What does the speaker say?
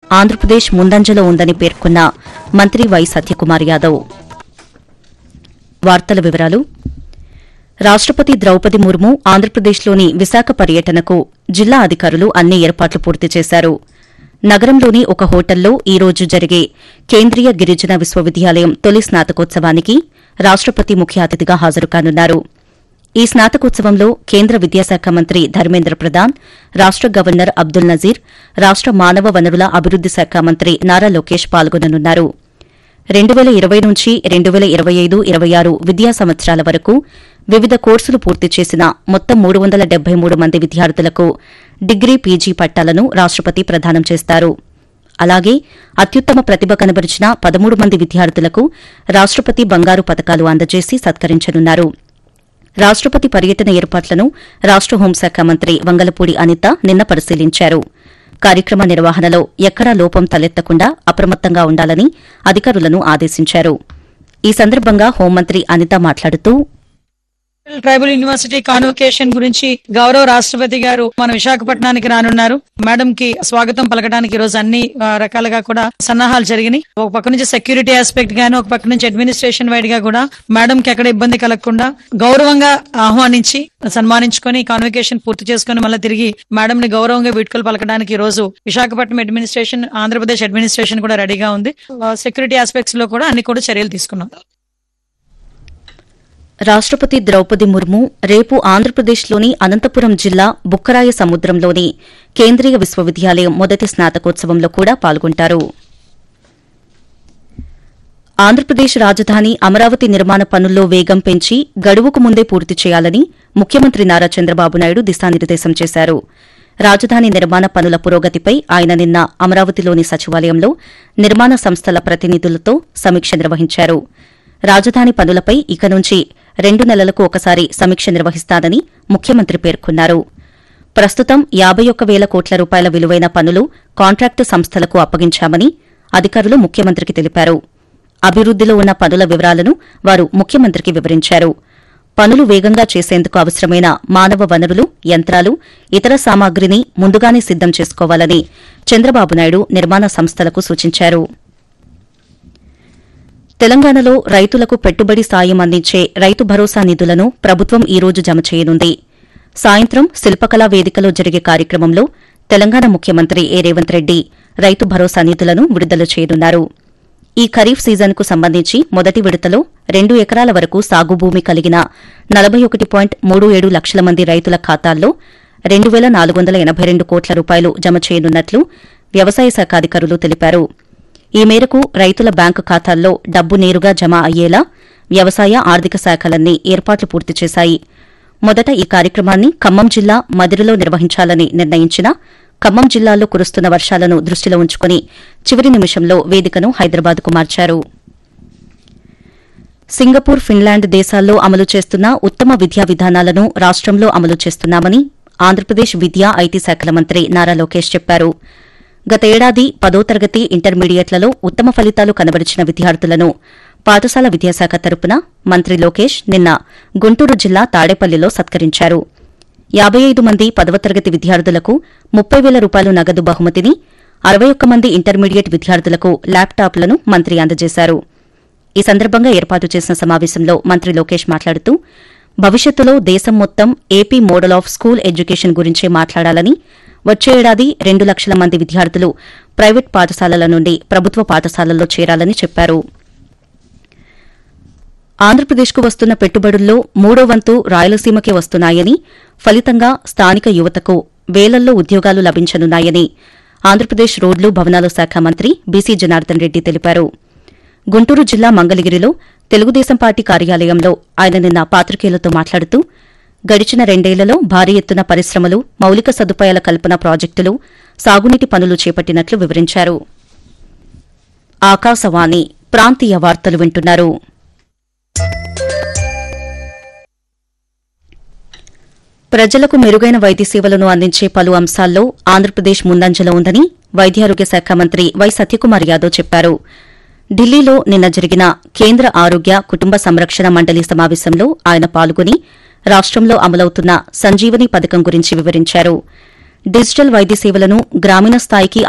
ఆంధ్రప్రదేశ్ ముందంజలో ఉందని పేర్కొన్న మంత్రి వై సత్యకుమార్ యాదవ్ వార్తల వివరాలు రాష్టపతి ద్రౌపది ముర్ము ఆంధ్రప్రదేశ్లోని విశాఖ పర్యటనకు జిల్లా అధికారులు అన్ని ఏర్పాట్లు పూర్తి చేశారు నగరంలోని ఒక హోటల్లో ఈ రోజు జరిగే కేంద్రీయ గిరిజన విశ్వవిద్యాలయం తొలి స్నాతకోత్సవానికి రాష్టపతి ముఖ్య అతిథిగా హాజరు కానున్నారు ఈ స్నాతకోత్సవంలో కేంద్ర విద్యాశాఖ మంత్రి ధర్మేంద్ర ప్రధాన్ రాష్ట గవర్నర్ అబ్దుల్ నజీర్ రాష్ట మానవ వనరుల అభివృద్ది శాఖ మంత్రి నారా లోకేష్ పాల్గొననున్నారు రెండు వేల ఇరవై నుంచి రెండు వేల ఇరవై ఐదు ఇరవై ఆరు విద్యా సంవత్సరాల వరకు వివిధ కోర్సులు పూర్తి చేసిన మొత్తం మూడు వందల డెబ్బై మూడు మంది విద్యార్థులకు డిగ్రీ పీజీ పట్టాలను రాష్టపతి ప్రదానం చేస్తారు అలాగే అత్యుత్తమ ప్రతిభ కనబరిచిన పదమూడు మంది విద్యార్థులకు రాష్టపతి బంగారు పతకాలు అందజేసి సత్కరించనున్నారు రాష్టపతి పర్యటన ఏర్పాట్లను రాష్ట హోంశాఖ మంత్రి వంగలపూడి అనిత నిన్న పరిశీలించారు కార్యక్రమ నిర్వహణలో ఎక్కడా లోపం తలెత్తకుండా అప్రమత్తంగా ఉండాలని అధికారులను ఆదేశించారు ఈ సందర్భంగా హోంమంత్రి అనిత మాట్లాడుతూ ట్రైబల్ యూనివర్సిటీ కాన్వకేషన్ గురించి గౌరవ రాష్ట్రపతి గారు మన విశాఖపట్నానికి రానున్నారు మేడం కి స్వాగతం పలకడానికి ఈ రోజు అన్ని ఆ, రకాలుగా కూడా సన్నాహాలు జరిగినాయి ఒక పక్క నుంచి సెక్యూరిటీ ఆస్పెక్ట్ గాను ఒక పక్క నుంచి అడ్మినిస్ట్రేషన్ వైడ్ గా కూడా మేడం కి ఎక్కడ ఇబ్బంది కలగకుండా గౌరవంగా ఆహ్వానించి సన్మానించుకొని కాన్వకేషన్ పూర్తి చేసుకొని మళ్ళీ తిరిగి మేడం ని గౌరవంగా వీడ్కోలు పలకడానికి ఈ రోజు విశాఖపట్నం అడ్మినిస్ట్రేషన్ ఆంధ్రప్రదేశ్ అడ్మినిస్ట్రేషన్ కూడా రెడీగా ఉంది సెక్యూరిటీ ఆస్పెక్ట్స్ లో కూడా అన్ని కూడా చర్యలు తీసుకున్నాం రాష్టపతి ద్రౌపది ముర్ము రేపు ఆంధ్రప్రదేశ్లోని అనంతపురం జిల్లా బుక్కరాయ సముద్రంలోని కేంద్రీయ విశ్వవిద్యాలయం మొదటి స్నాతకోత్సవంలో కూడా పాల్గొంటారు ఆంధ్రప్రదేశ్ రాజధాని అమరావతి నిర్మాణ పనుల్లో వేగం పెంచి గడువుకు ముందే పూర్తి చేయాలని ముఖ్యమంత్రి నారా చంద్రబాబు నాయుడు దిశానిర్దేశం చేశారు రాజధాని నిర్మాణ పనుల పురోగతిపై ఆయన నిన్న అమరావతిలోని సచివాలయంలో నిర్మాణ సంస్థల ప్రతినిధులతో సమీక్ష నిర్వహించారు రాజధాని పనులపై ఇక నుంచి రెండు నెలలకు ఒకసారి సమీక్ష నిర్వహిస్తానని ముఖ్యమంత్రి పేర్కొన్నారు ప్రస్తుతం యాబై ఒక్క వేల కోట్ల రూపాయల విలువైన పనులు కాంట్రాక్టు సంస్థలకు అప్పగించామని అధికారులు ముఖ్యమంత్రికి తెలిపారు అభివృద్దిలో ఉన్న పనుల వివరాలను వారు ముఖ్యమంత్రికి వివరించారు పనులు వేగంగా చేసేందుకు అవసరమైన మానవ వనరులు యంత్రాలు ఇతర సామాగ్రిని ముందుగానే సిద్దం చేసుకోవాలని చంద్రబాబు నాయుడు నిర్మాణ సంస్థలకు సూచించారు తెలంగాణలో రైతులకు పెట్టుబడి సాయం అందించే రైతు భరోసా నిధులను ప్రభుత్వం ఈ రోజు జమ చేయనుంది సాయంత్రం శిల్పకళా వేదికలో జరిగే కార్యక్రమంలో తెలంగాణ ముఖ్యమంత్రి ఏ రేవంత్ రెడ్డి రైతు భరోసా నిధులను విడుదల చేయనున్నారు ఈ ఖరీఫ్ సీజన్కు సంబంధించి మొదటి విడతలో రెండు ఎకరాల వరకు సాగు భూమి కలిగిన నలభై ఒకటి పాయింట్ మూడు ఏడు లక్షల మంది రైతుల ఖాతాల్లో రెండు వేల నాలుగు వందల ఎనబై రెండు కోట్ల రూపాయలు జమ చేయనున్నట్లు వ్యవసాయ శాఖ అధికారులు తెలిపారు ఈ మేరకు రైతుల బ్యాంకు ఖాతాల్లో డబ్బు నేరుగా జమ అయ్యేలా వ్యవసాయ ఆర్థిక శాఖలన్నీ ఏర్పాట్లు పూర్తి చేశాయి మొదట ఈ కార్యక్రమాన్ని ఖమ్మం జిల్లా మదిరలో నిర్వహించాలని నిర్ణయించిన ఖమ్మం జిల్లాలో కురుస్తున్న వర్షాలను దృష్టిలో ఉంచుకుని చివరి నిమిషంలో వేదికను హైదరాబాద్కు మార్చారు సింగపూర్ ఫిన్లాండ్ దేశాల్లో అమలు చేస్తున్న ఉత్తమ విద్యా విధానాలను రాష్టంలో అమలు చేస్తున్నామని ఆంధ్రప్రదేశ్ విద్యా ఐటీ శాఖల మంత్రి నారా లోకేష్ చెప్పారు గత ఏడాది పదో తరగతి ఇంటర్మీడియట్లలో ఉత్తమ ఫలితాలు కనబరిచిన విద్యార్థులను పాఠశాల విద్యాశాఖ తరపున మంత్రి లోకేష్ నిన్న గుంటూరు జిల్లా తాడేపల్లిలో సత్కరించారు యాబై ఐదు మంది పదవ తరగతి విద్యార్థులకు ముప్పై వేల రూపాయలు నగదు బహుమతిని అరవై ఒక్క మంది ఇంటర్మీడియట్ విద్యార్థులకు ల్యాప్టాప్లను మంత్రి అందజేశారు ఈ సందర్భంగా ఏర్పాటు చేసిన సమావేశంలో మంత్రి లోకేష్ మాట్లాడుతూ భవిష్యత్తులో దేశం మొత్తం AP model of school education గురించే మాట్లాడాలని వచ్చే ఏడాది రెండు లక్షల మంది విద్యార్థులు ప్రైవేట్ పాఠశాలల నుండి ప్రభుత్వ పాఠశాలల్లో చేరాలని చెప్పారు ఆంధ్రప్రదేశ్కు వస్తున్న పెట్టుబడుల్లో మూడో వంతు రాయలసీమకే వస్తున్నాయని ఫలితంగా స్థానిక యువతకు వేలల్లో ఉద్యోగాలు లభించనున్నాయని ఆంధ్రప్రదేశ్ రోడ్లు భవనాల శాఖ మంత్రి బీసీ జనార్దన్ రెడ్డి తెలిపారు గుంటూరు జిల్లా మంగళగిరిలో తెలుగుదేశం పార్టీ కార్యాలయంలో ఆయన నిన్న పాత్రికేయులతో మాట్లాడుతూ గడిచిన రెండేళ్లలో భారీ ఎత్తున పరిశ్రమలు మౌలిక సదుపాయాల కల్పన ప్రాజెక్టులు సాగునీటి పనులు చేపట్టినట్లు వివరించారు ఆకాశవాణి ప్రాంతీయ వార్తలు వింటున్నారు ప్రజలకు మెరుగైన వైద్య సేవలను అందించే పలు అంశాల్లో ఆంధ్రప్రదేశ్ ముందంజలో ఉందని వైద్యారోగ్య శాఖ మంత్రి వై సత్యకుమార్ యాదవ్ చెప్పారు ఢిల్లీలో నిన్న జరిగిన కేంద్ర ఆరోగ్య కుటుంబ సంరక్షణ మండలి సమావేశంలో ఆయన పాల్గొని రాష్టంలో అమలవుతున్న సంజీవని పథకం గురించి వివరించారు డిజిటల్ వైద్య సేవలను గ్రామీణ స్థాయికి